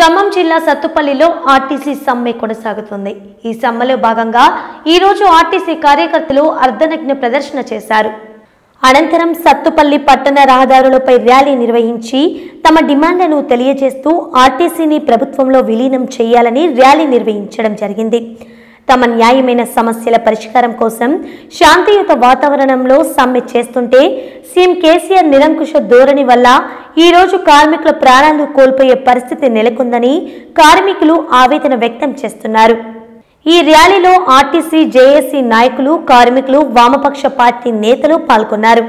ఖమ్మం జిల్లా సత్తుపల్లిలో ఆర్టీసీ సమ్మె కొనసాగుతుంది ఈ సమ్మెలో భాగంగా ఈరోజు ఆర్టీసీ కార్యకర్తలు అర్ధనగ్న ప్రదర్శన చేశారు అనంతరం సత్తుపల్లి పట్టణ రహదారులపై ర్యాలీ నిర్వహించి తమ డిమాండ్లను తెలియజేస్తూ ఆర్టీసీని ప్రభుత్వంలో విలీనం చేయాలని ర్యాలీ నిర్వహించడం జరిగింది తమ న్యాయమైన సమస్యల పరిష్కారం కోసం శాంతియుత వాతావరణంలో సమ్మె చేస్తుంటే సీఎం కేసీఆర్ నిరంకుశ ధోరణి వల్ల ఈ రోజు కార్మికుల ప్రాణాలు కోల్పోయే పరిస్థితి నెలకొందని కార్మికులు ఆవేదన వ్యక్తం చేస్తున్నారు ఈ ర్యాలీలో ఆర్టీసీ జేఏసీ నాయకులు కార్మికులు వామపక్ష పార్టీ నేతలు పాల్గొన్నారు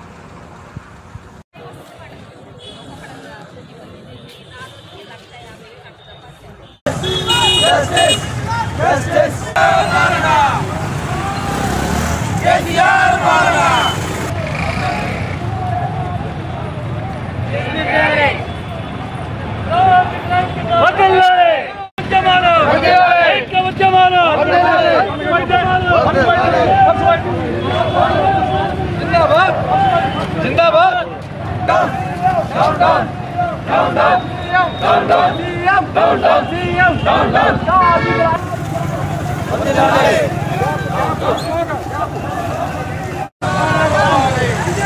వదిలే ఉద్యమాలు ఐక్య ఉద్యమాలు జిందాబాద్ జిందాబాద్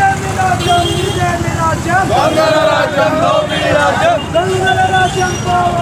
రాజ్యం